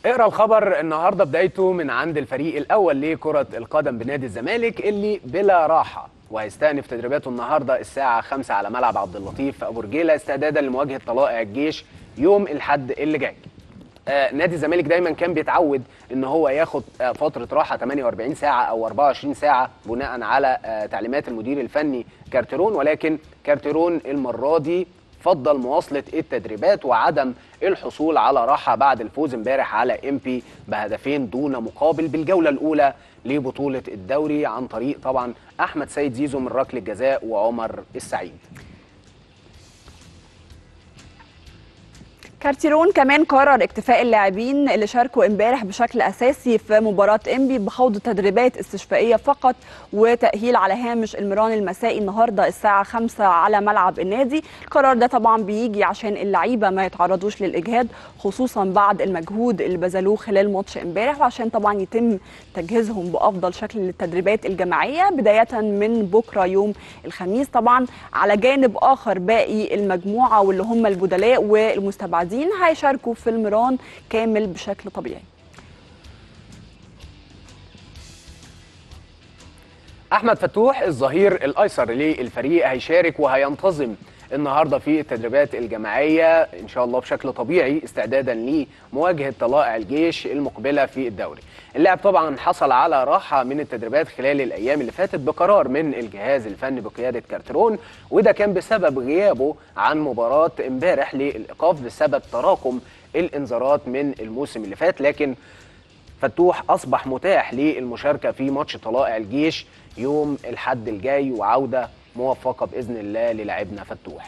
اقرا الخبر النهارده بدايته من عند الفريق الاول لكره القدم بنادي الزمالك اللي بلا راحه وهيستأنف تدريباته النهارده الساعه 5 على ملعب عبد اللطيف في ابو رجيله استعدادا لمواجهه طلائع الجيش يوم الاحد اللي جاي. آه نادي الزمالك دايما كان بيتعود ان هو ياخد آه فتره راحه 48 ساعه او 24 ساعه بناء على آه تعليمات المدير الفني كارتيرون ولكن كارتيرون المره دي فضل مواصله التدريبات وعدم الحصول على راحه بعد الفوز امبارح على ام بي بهدفين دون مقابل بالجوله الاولى لبطوله الدوري عن طريق طبعا احمد سيد زيزو من ركله جزاء وعمر السعيد كارتيرون كمان قرر اكتفاء اللاعبين اللي شاركوا امبارح بشكل اساسي في مباراه انبي بخوض تدريبات استشفائيه فقط وتاهيل على هامش المران المسائي النهارده الساعه 5 على ملعب النادي القرار ده طبعا بيجي عشان اللعيبه ما يتعرضوش للاجهاد خصوصا بعد المجهود اللي بذلوه خلال ماتش امبارح وعشان طبعا يتم تجهيزهم بافضل شكل للتدريبات الجماعيه بدايه من بكره يوم الخميس طبعا على جانب اخر باقي المجموعه واللي هم البدلاء والمستبعدين المساعدين هيشاركوا في المران كامل بشكل طبيعي احمد فتوح الظهير الايسر للفريق هيشارك وهينتظم النهارده في التدريبات الجماعيه ان شاء الله بشكل طبيعي استعدادا لمواجهه طلائع الجيش المقبله في الدوري. اللاعب طبعا حصل على راحه من التدريبات خلال الايام اللي فاتت بقرار من الجهاز الفني بقياده كارترون وده كان بسبب غيابه عن مباراه امبارح للايقاف بسبب تراكم الانذارات من الموسم اللي فات لكن فتوح اصبح متاح للمشاركه في ماتش طلائع الجيش يوم الحد الجاي وعوده موفقه باذن الله للاعبنا فتوح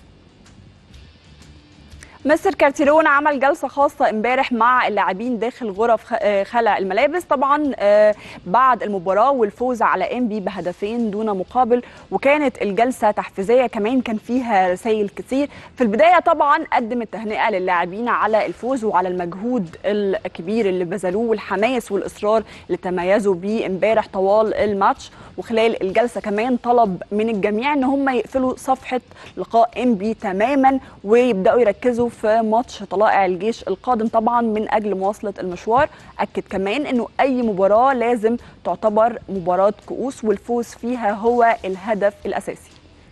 مستر كارتيرون عمل جلسه خاصه امبارح مع اللاعبين داخل غرف خلع الملابس طبعا بعد المباراه والفوز على انبي بهدفين دون مقابل وكانت الجلسه تحفيزيه كمان كان فيها رسائل كتير في البدايه طبعا قدم التهنئه للاعبين على الفوز وعلى المجهود الكبير اللي بذلوه والحماس والاصرار اللي تميزوا بيه امبارح طوال الماتش وخلال الجلسه كمان طلب من الجميع ان هم يقفلوا صفحه لقاء انبي تماما ويبداوا يركزوا في ماتش طلائع الجيش القادم طبعا من اجل مواصله المشوار اكد كمان انه اي مباراه لازم تعتبر مباراه كؤوس والفوز فيها هو الهدف الاساسي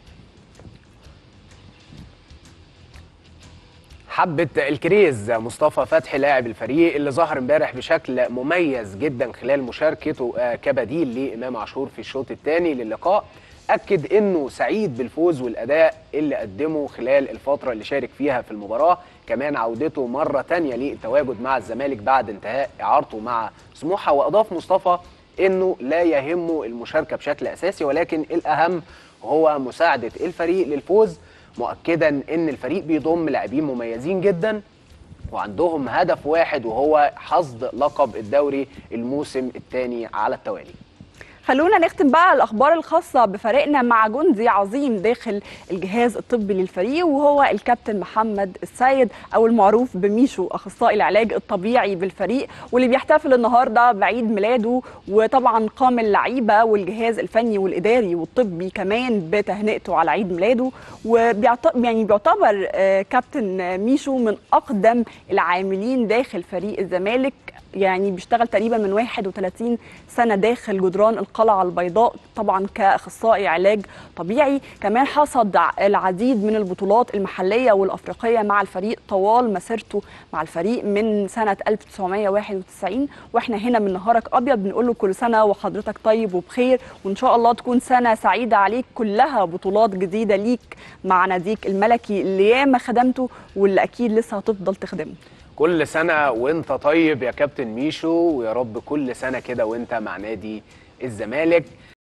حبة الكريز مصطفى فتحي لاعب الفريق اللي ظهر امبارح بشكل مميز جدا خلال مشاركته كبديل لامام عاشور في الشوط الثاني للقاء اكد انه سعيد بالفوز والاداء اللي قدمه خلال الفتره اللي شارك فيها في المباراه كمان عودته مره تانية للتواجد مع الزمالك بعد انتهاء اعارته مع سموحه واضاف مصطفى انه لا يهمه المشاركه بشكل اساسي ولكن الاهم هو مساعده الفريق للفوز مؤكدا ان الفريق بيضم لاعبين مميزين جدا وعندهم هدف واحد وهو حصد لقب الدوري الموسم الثاني على التوالي خلونا نختم بقى الاخبار الخاصه بفريقنا مع جندي عظيم داخل الجهاز الطبي للفريق وهو الكابتن محمد السيد او المعروف بميشو اخصائي العلاج الطبيعي بالفريق واللي بيحتفل النهارده بعيد ميلاده وطبعا قام اللعيبه والجهاز الفني والاداري والطبي كمان بتهنئته على عيد ميلاده وبيعتبر يعني بيعتبر كابتن ميشو من اقدم العاملين داخل فريق الزمالك يعني بيشتغل تقريبا من 31 سنه داخل جدران القلعه البيضاء طبعا كاخصائي علاج طبيعي كمان حصد العديد من البطولات المحليه والافريقيه مع الفريق طوال مسيرته مع الفريق من سنه 1991 واحنا هنا من نهارك ابيض بنقول له كل سنه وحضرتك طيب وبخير وان شاء الله تكون سنه سعيده عليك كلها بطولات جديده ليك مع ناديك الملكي اللي ياما خدمته واللي اكيد لسه هتفضل تخدمه كل سنة وانت طيب يا كابتن ميشو ويا رب كل سنة كده وانت مع نادي الزمالك